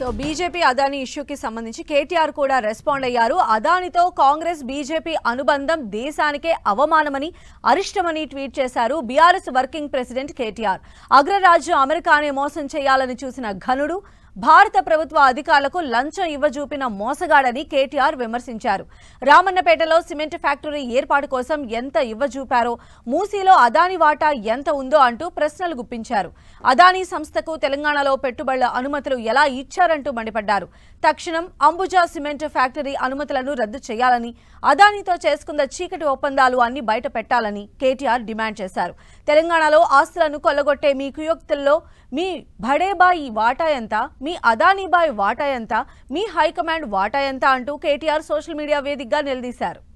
so BJP Adani ఇష్యూకి సంబంధించి కేటీఆర్ కూడా respond అయ్యారు అదానితో కాంగ్రెస్ బీజేపీ అనుబంధం దేశానికే అవమానమని అరిష్టమని ట్వీట్ చేశారు బీఆర్ఎస్ వర్కింగ్ ప్రెసిడెంట్ కేటీఆర్ అగ్రరాజ్యం అమెరికానే మోసం చేయాలని చూసిన ఘనుడు భారత ప్రభుత్వ అధికారులకు లంచం ఇవ్వజూపిన మోసగాడని కేటీఆర్ విమర్శించారు రామన్నపేటలో సిమెంట్ ఫ్యాక్టరీ ఏర్పాటు కోసం ఎంత ఇవ్వజూపారో మూసీలో అదాని వాటా ఎంత ఉందో అంటూ ప్రశ్నలు గుప్పించారు అదానీ సంస్థకు తెలంగాణలో పెట్టుబడుల అనుమతులు ఎలా ఇచ్చారంటూ మండిపడ్డారు తక్షణం అంబుజా సిమెంట్ ఫ్యాక్టరీ అనుమతులను రద్దు చేయాలని అదానీతో చేసుకున్న చీకటి ఒప్పందాలు అన్ని బయట పెట్టాలని కేటీఆర్ డిమాండ్ చేశారు తెలంగాణలో ఆస్తులను కొల్లగొట్టే మీ కుయోక్తుల్లో మీ భడేబాయి వాటా ఎంత మీ అదానీబాయ్ వాటా ఎంత మీ హైకమాండ్ వాటా ఎంత అంటూ కేటీఆర్ సోషల్ మీడియా వేదికగా నిలదీశారు